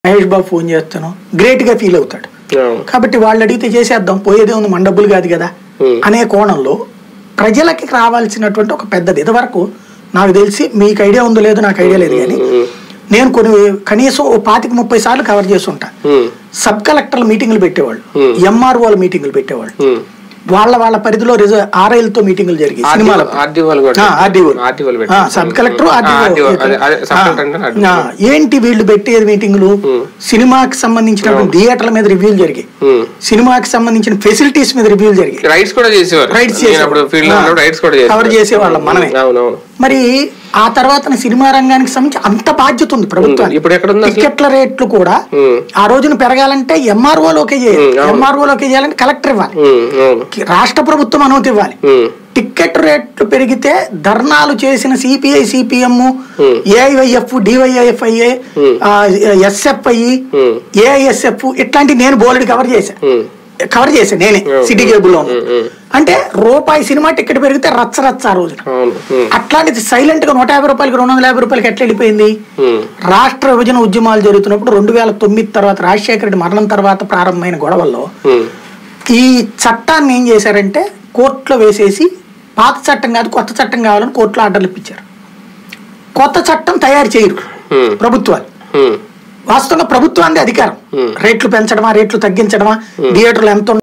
Mahesh Babu phone చేస్తాను great గా feel అవుతాడు అవును. కాబట్టి వాళ్ళు అడిగితే చేసేద్దాం పోయేదే ఉంది మన డబ్బులు కాదు కదా Hmm. అనే కోణంలో ప్రజలకి రావాల్సినటువంటి ఒక పెద్దది ఇదివరకు నాకు తెలిసి మీకు ఐడియా ఉందో లేదో నాకు ఐడియా లేదు కానీ ఉమ్, నేను కొన్ని కనీసం ఓ పాతిక ముప్పై సార్లు కవర్ చేస్తుంటా ఉమ్, సబ్ కలెక్టర్ల మీటింగులు పెట్టేవాళ్ళు Hmm. ఎంఆర్ఓల మీటింగులు పెట్టేవాళ్ళు ఉమ్. వాళ్ళ వాళ్ళ పరిధిలో ఆర్ఐల్ తో మీటింగులు జరిగాయి ఆర్డీ- సినిమాల ఆర్డీ వాళ్ళు కూడా ఆర్డీఓ ఆర్డీ వాళ్ళు పెట్టారు. సబ్ కలెక్టర్ ఆ, ఆర్డీఓ, ఆర్డీఓ అదే- అదే సబ్ కలెక్టర్ అంటే ఆర్డీఓ. ఆ, ఏంటి వీళ్ళు పెట్టేది మీటింగులు Hmm. సినిమాకి సంబంధించినటువంటి థియేటర్ల మీద రివ్యూలు జరిగాయి ఉమ్. సినిమాకి సంబంధించిన ఫెసిలిటీస్ మీద రివ్యూలు జరిగాయి రైడ్స్ కూడా చేసేవారు రైడ్స్ నేను చేసేవారు. అప్పుడు ఫీల్డ్ లో ఆ, ఉన్నప్పుడు రైడ్స్ కూడా చేసేవారు. కవర్ చేసేవాళ్ళం మనమే. అవునవును మరి ఆ తర్వాత సినిమా రంగానికి సంబంధించి అంత బాధ్యత ఉంది ప్రభుత్వం ఇప్పుడు ఎక్కడ ఉంది అసలు? టికెట్ల రేట్లు కూడా ఉమ్, ఆ రోజున పెరగాలంటే ఎంఆర్ఓలోకే చేయాలి ఉమ్, అవును. ఎంఆర్ఓలోకే చేయాలంటే కలెక్టర్ ఇవ్వాలి ఉమ్, అవును రాష్ట్ర ప్రభుత్వం అనుమతి ఇవ్వాలి ఉమ్, టికెట్ రేట్లు పెరిగితే ధర్నాలు చేసిన CPI CPM Hmm. AIYF DYFIA Hmm. SFI Hmm. AISF ఇట్లాంటి నేను బోలెడు కవర్ చేశా ఉమ్, కవర్ చేశా నేనే Hmm. సిటీ కేబుల్ లో Hmm, hmm. అంటే రూపాయి సినిమా టికెట్ పెరిగితే రచ్చ రచ్చ ఆ రోజున అవును ఉమ్, అట్లాంటిది సైలెంట్ గా నూట యాభై రూపాయలకి రెండు వందల యాభై రూపాయలకి ఎట్లా వెళ్ళిపోయింది ఉమ్, రాష్ట్ర విభజన ఉద్యమాలు జరుగుతున్నప్పుడు రెండు వేల తొమ్మిది తర్వాత రాజశేఖర రెడ్డి మరణం తర్వాత ప్రారంభమైన గొడవల్లో ఉమ్, ఈ చట్టాన్ని ఏం చేశారంటే కోర్టులో వేసేసి పాత చట్టం కాదు కొత్త చట్టం కావాలని కోర్టులో ఆర్డర్లు ఇప్పించారు కొత్త చట్టం తయారు చేయరు ఉమ్, ప్రభుత్వాలు ఉమ్, వాస్తవంగా ప్రభుత్వానికి అధికారం Hmm. రేట్లు పెంచడమా రేట్లు తగ్గించడమా థియేటర్లు ఎంత